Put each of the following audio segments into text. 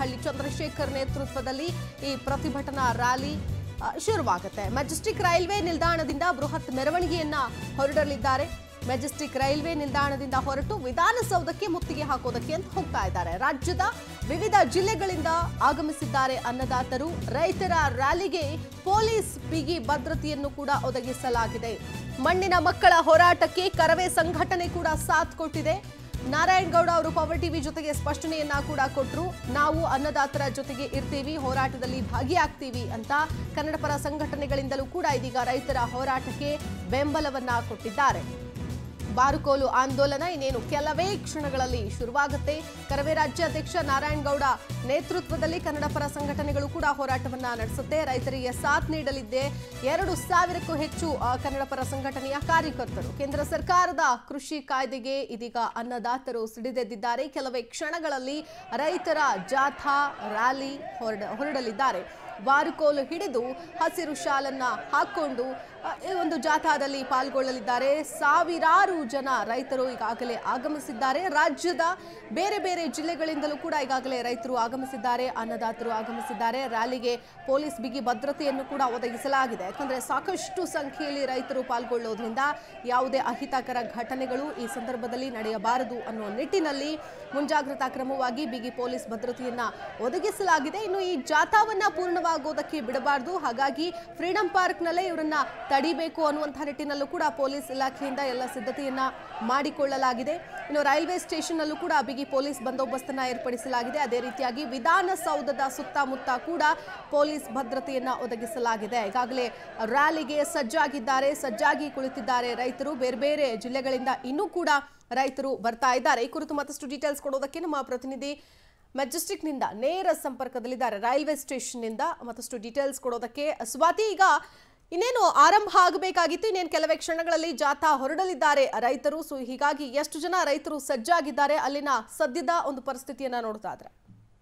ಕೋಡಿಹಳ್ಳಿ ಚಂದ್ರಶೇಖರ್ ನೇತೃತ್ವದಲ್ಲಿ ಈ ಪ್ರತಿಭಟನಾ ರ್ಯಾಲಿ ಆ, ಶುರುವಾಗುತ್ತೆ ಮೆಜೆಸ್ಟಿಕ್ ರೈಲ್ವೆ ನಿಲ್ದಾಣದಿಂದ ಬೃಹತ್ ಮೆರವಣಿಗೆಯನ್ನ ಹೊರಡಲಿದ್ದಾರೆ ಮೆಜೆಸ್ಟಿಕ್ ರೈಲ್ವೆ ನಿಲ್ದಾಣದಿಂದ ಹೊರಟು ವಿಧಾನಸೌಧಕ್ಕೆ ಮುತ್ತಿಗೆ ಹಾಕೋದಕ್ಕೆ ಅಂತ ಹೋಗ್ತಾ ಇದ್ದಾರೆ ರಾಜ್ಯದ ವಿವಿಧ ಜಿಲ್ಲೆಗಳಿಂದ ಆಗಮಿಸಿದ್ದಾರೆ ಅನ್ನದಾತರು ರೈತರ ರ್ಯಾಲಿಗೆ ಪೊಲೀಸ್ ಬಿಗಿ ಭದ್ರತೆಯನ್ನು ಕೂಡ ಒದಗಿಸಲಾಗಿದೆ ಮಣ್ಣಿನ ಮಕ್ಕಳ ಹೋರಾಟಕ್ಕೆ ಕರವೇ ಸಂಘಟನೆ ಕೂಡ ಸಾಥ್ ಕೊಟ್ಟಿದೆ ನಾರಾಯಣಗೌಡ ಅವರು ಪವರ್ ಟಿವಿ ಜೊತೆಗೆ ಸ್ಪಷ್ಟನೆಯನ್ನ ಕೂಡ ಕೊಟ್ಟರು ನಾವು ಅನ್ನದಾತರ ಜೊತೆಗೆ ಇರ್ತೀವಿ ಹೋರಾಟದಲ್ಲಿ ಭಾಗಿಯಾಗ್ತೀವಿ ಅಂತ ಕನ್ನಡ ಪರ ಸಂಘಟನೆಗಳಿಂದಲೂ ಕೂಡ ಇದೀಗ ರೈತರ ಹೋರಾಟಕ್ಕೆ ಬೆಂಬಲವನ್ನ ಕೊಟ್ಟಿದ್ದಾರೆ ಬಾರುಕೋಲು ಆಂದೋಲನ ಇನ್ನೇನು ಕೆಲವೇ ಕ್ಷಣಗಳಲ್ಲಿ ಶುರುವಾಗುತ್ತೆ ಕರವೇ ರಾಜ್ಯಾಧ್ಯಕ್ಷ ನಾರಾಯಣಗೌಡ ನೇತೃತ್ವದಲ್ಲಿ ಕನ್ನಡ ಪರ ಸಂಘಟನೆಗಳು ಕೂಡ ಹೋರಾಟವನ್ನ ನಡೆಸುತ್ತೆ ರೈತರಿಗೆ ಸಾಥ್ ನೀಡಲಿದ್ದೆ ಎರಡು ಸಾವಿರಕ್ಕೂ ಹೆಚ್ಚು ಆ, ಕನ್ನಡ ಪರ ಸಂಘಟನೆಯ ಕಾರ್ಯಕರ್ತರು ಕೇಂದ್ರ ಸರ್ಕಾರದ ಕೃಷಿ ಕಾಯ್ದೆಗೆ ಇದೀಗ ಅನ್ನದಾತರು ಸಿಡಿದೆದ್ದಿದ್ದಾರೆ ಕೆಲವೇ ಕ್ಷಣಗಳಲ್ಲಿ ರೈತರ ಜಾಥಾ ರ್ಯಾಲಿ ಹೊರಡ ಹೊರಡಲಿದ್ದಾರೆ ಬಾರುಕೋಲು ಹಿಡಿದು ಹಸಿರು ಶಾಲನ್ನ ಹಾಕೊಂಡು ಅ, ಈ ಒಂದು ಜಾಥಾದಲ್ಲಿ ಪಾಲ್ಗೊಳ್ಳಲಿದ್ದಾರೆ ಸಾವಿರಾರು ಜನ ರೈತರು ಈಗಾಗಲೇ ಆಗಮಿಸಿದ್ದಾರೆ ರಾಜ್ಯದ ಬೇರೆ ಬೇರೆ ಜಿಲ್ಲೆಗಳಿಂದಲೂ ಕೂಡ ಈಗಾಗಲೇ ರೈತರು ಆಗಮಿಸಿದ್ದಾರೆ ಅನ್ನದಾತರು ಆಗಮಿಸಿದ್ದಾರೆ ರ್ಯಾಲಿಗೆ ಪೊಲೀಸ್ ಬಿಗಿ ಭದ್ರತೆಯನ್ನು ಕೂಡ ಒದಗಿಸಲಾಗಿದೆ ಯಾಕಂದ್ರೆ ಸಾಕಷ್ಟು ಸಂಖ್ಯೆಯಲ್ಲಿ ರೈತರು ಪಾಲ್ಗೊಳ್ಳೋದ್ರಿಂದ ಯಾವುದೇ ಅಹಿತಕರ ಘಟನೆಗಳು ಈ ಸಂದರ್ಭದಲ್ಲಿ ನಡೆಯಬಾರದು ಅನ್ನೋ ನಿಟ್ಟಿನಲ್ಲಿ ಮುಂಜಾಗ್ರತಾ ಕ್ರಮವಾಗಿ ಬಿಗಿ ಪೊಲೀಸ್ ಭದ್ರತೆಯನ್ನ ಒದಗಿಸಲಾಗಿದೆ ಇನ್ನು ಈ ಜಾಥಾವನ್ನ ಪೂರ್ಣವಾಗೋದಕ್ಕೆ ಬಿಡಬಾರದು ಹಾಗಾಗಿ ಫ್ರೀಡಂ ಪಾರ್ಕ್ನಲ್ಲೇ ಇವರನ್ನ ತಡಿಬೇಕು ಅನ್ನುವಂಥ ನಿಟ್ಟಿನಲ್ಲೂ ಕೂಡ ಪೊಲೀಸ್ ಇಲಾಖೆಯಿಂದ ಎಲ್ಲ ಸಿದ್ಧತೆಯನ್ನ ಮಾಡಿಕೊಳ್ಳಲಾಗಿದೆ ಇನ್ನು ರೈಲ್ವೆ ಸ್ಟೇಷನ್ ಅಲ್ಲೂ ಕೂಡ ಬಿಗಿ ಪೊಲೀಸ್ ಬಂದೋಬಸ್ತನ್ನ ಏರ್ಪಡಿಸಲಾಗಿದೆ ಅದೇ ರೀತಿಯಾಗಿ ವಿಧಾನಸೌಧದ ಸುತ್ತಮುತ್ತ ಕೂಡ ಪೊಲೀಸ್ ಭದ್ರತೆಯನ್ನ ಒದಗಿಸಲಾಗಿದೆ ಈಗಾಗಲೇ ರ್ಯಾಲಿಗೆ ಸಜ್ಜಾಗಿದ್ದಾರೆ ಸಜ್ಜಾಗಿ ಕುಳಿತಿದ್ದಾರೆ ರೈತರು ಬೇರೆ ಬೇರೆ ಜಿಲ್ಲೆಗಳಿಂದ ಇನ್ನೂ ಕೂಡ ರೈತರು ಬರ್ತಾ ಇದ್ದಾರೆ ಈ ಕುರಿತು ಮತ್ತಷ್ಟು ಡೀಟೇಲ್ಸ್ ಕೊಡೋದಕ್ಕೆ ನಮ್ಮ ಪ್ರತಿನಿಧಿ ಮೆಜೆಸ್ಟಿಕ್ನಿಂದ ನೇರ ಸಂಪರ್ಕದಲ್ಲಿದ್ದಾರೆ ರೈಲ್ವೆ ಸ್ಟೇಷನ್ನಿಂದ ಮತ್ತಷ್ಟು ಡೀಟೇಲ್ಸ್ ಕೊಡೋದಕ್ಕೆ ಸ್ವಾತಿ ಈಗ ಇನ್ನೇನು ಆರಂಭ ಆಗಬೇಕಾಗಿತ್ತು ಇನ್ನೇನು ಕೆಲವೇ ಕ್ಷಣಗಳಲ್ಲಿ ಜಾಥಾ ಹೊರಡಲಿದ್ದಾರೆ ರೈತರು ಸೊ ಹೀಗಾಗಿ ಎಷ್ಟು ಜನ ರೈತರು ಸಜ್ಜಾಗಿದ್ದಾರೆ ಅಲ್ಲಿನ ಸದ್ಯದ ಒಂದು ಪರಿಸ್ಥಿತಿಯನ್ನ ನೋಡ್ತಾ ಇದ್ರೆ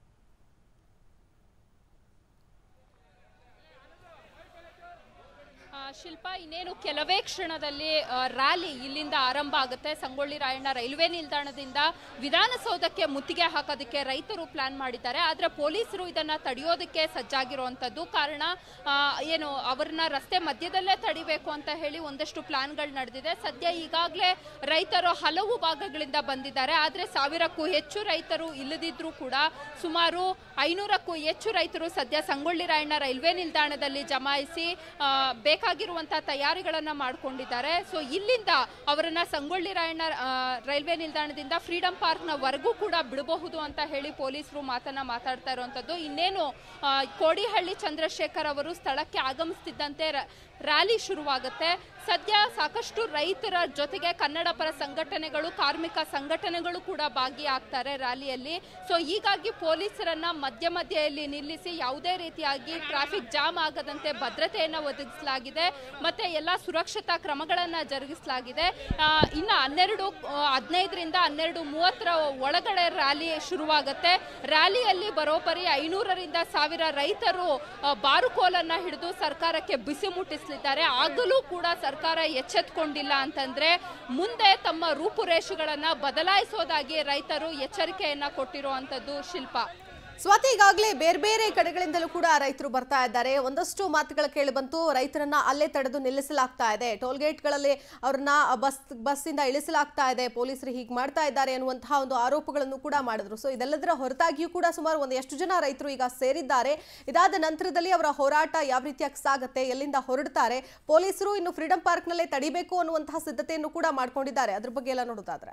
ಆ, ಶಿಲ್ಪ ಇನ್ನೇನು ಕೆಲವೇ ಕ್ಷಣದಲ್ಲಿ ಆ, ರ್ಯಾಲಿ ಇಲ್ಲಿಂದ ಆರಂಭ ಆಗುತ್ತೆ ಸಂಗೊಳ್ಳಿ ರಾಯಣ್ಣ ರೈಲ್ವೆ ನಿಲ್ದಾಣದಿಂದ ವಿಧಾನಸೌಧಕ್ಕೆ ಮುತ್ತಿಗೆ ಹಾಕೋದಕ್ಕೆ ರೈತರು ಪ್ಲಾನ್ ಮಾಡಿದ್ದಾರೆ ಆದ್ರೆ ಪೊಲೀಸರು ಇದನ್ನ ತಡೆಯೋದಕ್ಕೆ ಸಜ್ಜಾಗಿರುವಂತದ್ದು ಕಾರಣ ಆ, ಏನು ಅವ್ರನ್ನ ರಸ್ತೆ ಮಧ್ಯದಲ್ಲೇ ತಡಿಬೇಕು ಅಂತ ಹೇಳಿ ಒಂದಷ್ಟು ಪ್ಲಾನ್ಗಳು ನಡೆದಿದೆ ಸದ್ಯ ಈಗಾಗಲೇ ರೈತರು ಹಲವು ಭಾಗಗಳಿಂದ ಬಂದಿದ್ದಾರೆ ಆದ್ರೆ ಸಾವಿರಕ್ಕೂ ಹೆಚ್ಚು ರೈತರು ಇಲ್ಲದಿದ್ರೂ ಕೂಡ ಸುಮಾರು ಐನೂರಕ್ಕೂ ಹೆಚ್ಚು ರೈತರು ಸದ್ಯ ಸಂಗೊಳ್ಳಿ ರಾಯಣ್ಣ ರೈಲ್ವೆ ನಿಲ್ದಾಣದಲ್ಲಿ ಜಮಾಯಿಸಿ ಆ, ಬೇಕಾಗಿರುವಂತಹ ತಯಾರಿಗಳನ್ನ ಮಾಡ್ಕೊಂಡಿದ್ದಾರೆ ಸೊ ಇಲ್ಲಿಂದ ಅವರನ್ನ ಸಂಗೊಳ್ಳಿ ರಾಯಣ್ಣ ಆ, ರೈಲ್ವೆ ನಿಲ್ದಾಣದಿಂದ ಫ್ರೀಡಂ ಪಾರ್ಕ್ನ ವರೆಗೂ ಕೂಡ ಬಿಡಬಹುದು ಅಂತ ಹೇಳಿ ಪೊಲೀಸರು ಮಾತನ್ನ ಮಾತಾಡ್ತಾ ಇರುವಂತದ್ದು ಇನ್ನೇನು ಆ, ಕೋಡಿಹಳ್ಳಿ ಚಂದ್ರಶೇಖರ್ ಅವರು ಸ್ಥಳಕ್ಕೆ ಆಗಮಿಸ್ತಿದ್ದಂತೆ ರ- ರ್ಯಾಲಿ ಶುರುವಾಗುತ್ತೆ ಸದ್ಯ ಸಾಕಷ್ಟು ರೈತರ ಜೊತೆಗೆ ಕನ್ನಡ ಪರ ಸಂಘಟನೆಗಳು ಕಾರ್ಮಿಕ ಸಂಘಟನೆಗಳು ಕೂಡ ಭಾಗಿಯಾಗ್ತಾರೆ ರ್ಯಾಲಿಯಲ್ಲಿ ಸೊ ಹೀಗಾಗಿ ಪೊಲೀಸರನ್ನ ಮಧ್ಯ ಮಧ್ಯೆಯಲ್ಲಿ ನಿಲ್ಲಿಸಿ ಯಾವುದೇ ರೀತಿಯಾಗಿ ಟ್ರಾಫಿಕ್ ಜಾಮ್ ಆಗದಂತೆ ಭದ್ರತೆಯನ್ನ ಒದಗಿಸಲಾಗಿದೆ ಮತ್ತೆ ಎಲ್ಲ ಸುರಕ್ಷತಾ ಕ್ರಮಗಳನ್ನ ಜರುಗಿಸಲಾಗಿದೆ ಆ, ಇನ್ನು ಹನ್ನೆರಡು ಆ, ಹದಿನೈದರಿಂದ ಹನ್ನೆರಡು ಮೂವತ್ತರ ಒಳಗಡೆ ರ್ಯಾಲಿ ಶುರುವಾಗುತ್ತೆ ರ್ಯಾಲಿಯಲ್ಲಿ ಬರೋಬ್ಬರಿ ಐನೂರರಿಂದ ಸಾವಿರ ರೈತರು ಆ, ಬಾರುಕೋಲನ್ನ ಹಿಡಿದು ಸರ್ಕಾರಕ್ಕೆ ಬಿಸಿ ಮುಟ್ಟಿಸಲಿದ್ದಾರೆ ಆಗಲೂ ಕೂಡ ಸರ್ಕಾರ ಎಚ್ಚೆತ್ಕೊಂಡಿಲ್ಲ ಅಂತಂದ್ರೆ ಮುಂದೆ ತಮ್ಮ ರೂಪುರೇಷೆಗಳನ್ನ ಬದಲಾಯಿಸೋದಾಗಿ ರೈತರು ಎಚ್ಚರಿಕೆಯನ್ನ ಕೊಟ್ಟಿರುವಂತದ್ದು ಶಿಲ್ಪ ಸ್ವಾತಿ ಈಗಾಗಲೇ ಬೇರೆ ಬೇರೆ ಕಡೆಗಳಿಂದಲೂ ಕೂಡ ರೈತರು ಬರ್ತಾ ಇದ್ದಾರೆ ಒಂದಷ್ಟು ಮಾತುಗಳ ಕೇಳಿ ಬಂತು ರೈತರನ್ನ ಅಲ್ಲೇ ತಡೆದು ನಿಲ್ಲಿಸಲಾಗ್ತಾ ಇದೆ ಟೋಲ್ ಗೇಟ್ಗಳಲ್ಲಿ ಅವ್ರನ್ನ ಬಸ್ ಬಸ್ಸಿಂದ ಇಳಿಸಲಾಗ್ತಾ ಇದೆ ಪೊಲೀಸರು ಹೀಗೆ ಮಾಡ್ತಾ ಇದ್ದಾರೆ ಅನ್ನುವಂತಹ ಒಂದು ಆರೋಪಗಳನ್ನು ಕೂಡ ಮಾಡಿದ್ರು ಸೊ ಇದೆಲ್ಲದರ ಹೊರತಾಗಿಯೂ ಕೂಡ ಸುಮಾರು ಒಂದು ಎಷ್ಟು ಜನ ರೈತರು ಈಗ ಸೇರಿದ್ದಾರೆ ಇದಾದ ನಂತರದಲ್ಲಿ ಅವರ ಹೋರಾಟ ಯಾವ ರೀತಿಯಾಗಿ ಸಾಗುತ್ತೆ ಎಲ್ಲಿಂದ ಹೊರಡ್ತಾರೆ ಪೊಲೀಸರು ಇನ್ನು ಫ್ರೀಡಂ ಪಾರ್ಕ್ನಲ್ಲೇ ತಡಿಬೇಕು ಅನ್ನುವಂತಹ ಸಿದ್ಧತೆಯನ್ನು ಕೂಡ ಮಾಡ್ಕೊಂಡಿದ್ದಾರೆ ಅದ್ರ ಬಗ್ಗೆ ಎಲ್ಲ ನೋಡೋದಾದ್ರೆ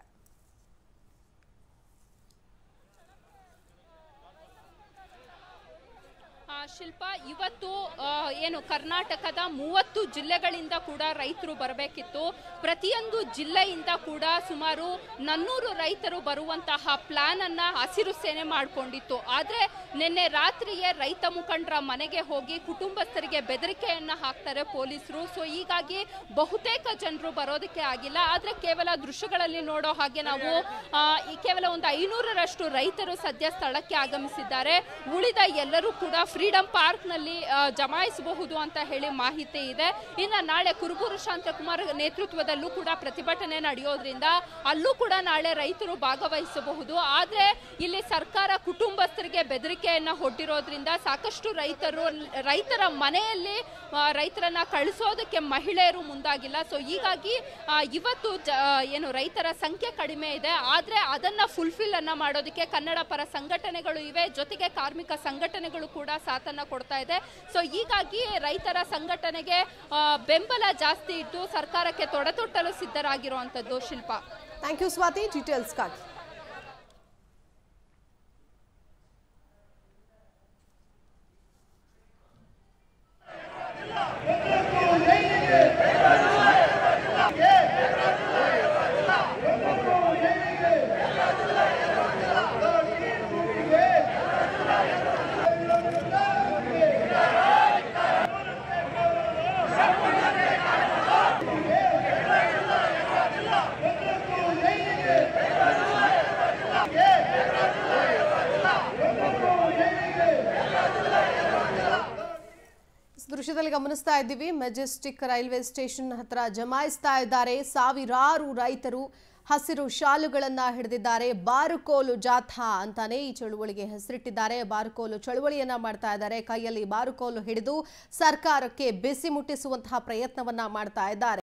ಆ, ಶಿಲ್ಪ ಇವತ್ತು ಆ, ಏನು ಕರ್ನಾಟಕದ ಮೂವತ್ತು ಜಿಲ್ಲೆಗಳಿಂದ ಕೂಡ ರೈತರು ಬರಬೇಕಿತ್ತು ಪ್ರತಿಯೊಂದು ಜಿಲ್ಲೆಯಿಂದ ಕೂಡ ಸುಮಾರು ನನ್ನೂರು ರೈತರು ಬರುವಂತಹ ಪ್ಲಾನ್ ಅನ್ನ ಹಸಿರು ಸೇನೆ ಮಾಡಿಕೊಂಡಿತ್ತು ಆದ್ರೆ ನಿನ್ನೆ ರಾತ್ರಿಯೇ ರೈತ ಮುಖಂಡರ ಮನೆಗೆ ಹೋಗಿ ಕುಟುಂಬಸ್ಥರಿಗೆ ಬೆದರಿಕೆಯನ್ನ ಹಾಕ್ತಾರೆ ಪೊಲೀಸರು ಸೊ ಹೀಗಾಗಿ ಬಹುತೇಕ ಜನರು ಬರೋದಕ್ಕೆ ಆಗಿಲ್ಲ ಆದ್ರೆ ಕೇವಲ ದೃಶ್ಯಗಳಲ್ಲಿ ನೋಡೋ ಹಾಗೆ ನಾವು ಆ, ಈ ಕೇವಲ ಒಂದು ಐನೂರರಷ್ಟು ರೈತರು ಸದ್ಯ ಸ್ಥಳಕ್ಕೆ ಆಗಮಿಸಿದ್ದಾರೆ ಉಳಿದ ಎಲ್ಲರೂ ಕೂಡ ಫ್ರೀಡಂ ಪಾರ್ಕ್ನಲ್ಲಿ ಆ, ಜಮಾಯಿಸಬಹುದು ಅಂತ ಹೇಳಿ ಮಾಹಿತಿ ಇದೆ ಇನ್ನು ನಾಳೆ ಕುರುಬೂರು ಶಾಂತಕುಮಾರ್ ನೇತೃತ್ವದಲ್ಲೂ ಕೂಡ ಪ್ರತಿಭಟನೆ ನಡೆಯೋದ್ರಿಂದ ಅಲ್ಲೂ ಕೂಡ ನಾಳೆ ರೈತರು ಭಾಗವಹಿಸಬಹುದು ಆದರೆ ಇಲ್ಲಿ ಸರ್ಕಾರ ಕುಟುಂಬಸ್ಥರಿಗೆ ಬೆದರಿಕೆಯನ್ನ ಹೊಡ್ಡಿರೋದ್ರಿಂದ ಸಾಕಷ್ಟು ರೈತರು ರೈತರ ಮನೆಯಲ್ಲಿ ಆ, ರೈತರನ್ನ ಕಳಿಸೋದಕ್ಕೆ ಮಹಿಳೆಯರು ಮುಂದಾಗಿಲ್ಲ ಸೊ ಹೀಗಾಗಿ ಆ, ಇವತ್ತು ಜ- ಆ, ಏನು ರೈತರ ಸಂಖ್ಯೆ ಕಡಿಮೆ ಇದೆ ಆದ್ರೆ ಅದನ್ನ ಫುಲ್ಫಿಲ್ ಅನ್ನ ಮಾಡೋದಕ್ಕೆ ಕನ್ನಡ ಪರ ಸಂಘಟನೆಗಳು ಇವೆ ಜೊತೆಗೆ ಕಾರ್ಮಿಕ ಸಂಘಟನೆಗಳು ಕೂಡ ಸಾಥನ್ನ ಕೊಡ್ತಾ ಇದೆ ಸೊ ಹೀಗಾಗಿ ರೈತರ ಸಂಘಟನೆಗೆ ಆ, ಬೆಂಬಲ ಜಾಸ್ತಿ ಇದ್ದು ಸರ್ಕಾರಕ್ಕೆ ತೊಡೆತೊಟ್ಟಲು ಸಿದ್ಧರಾಗಿರುವಂತದ್ದು ಶಿಲ್ಪ ಥ್ಯಾಂಕ್ ಯು ಸ್ವಾತಿ ಡೀಟೇಲ್ಸ್ಗಾಗಿ ದೃಶ್ಯದಲ್ಲಿ ಗಮನಿಸ್ತಾ ಇದ್ದೀವಿ ಮೆಜೆಸ್ಟಿಕ್ ರೈಲ್ವೆ ಸ್ಟೇಷನ್ ಹತ್ರ ಜಮಾಯಿಸ್ತಾ ಇದ್ದಾರೆ ಸಾವಿರಾರು ರೈತರು ಹಸಿರು ಶಾಲುಗಳನ್ನ ಹಿಡಿದಿದ್ದಾರೆ ಬಾರುಕೋಲು ಜಾಥಾ ಅಂತಾನೆ ಈ ಚಳುವಳಿಗೆ ಹೆಸರಿಟ್ಟಿದ್ದಾರೆ ಬಾರುಕೋಲು ಚಳುವಳಿಯನ್ನ ಮಾಡ್ತಾ ಇದ್ದಾರೆ ಕೈಯಲ್ಲಿ ಬಾರುಕೋಲು ಹಿಡಿದು ಸರ್ಕಾರಕ್ಕೆ ಬಿಸಿ ಮುಟ್ಟಿಸುವಂತಹ ಪ್ರಯತ್ನವನ್ನ ಮಾಡ್ತಾ ಇದ್ದಾರೆ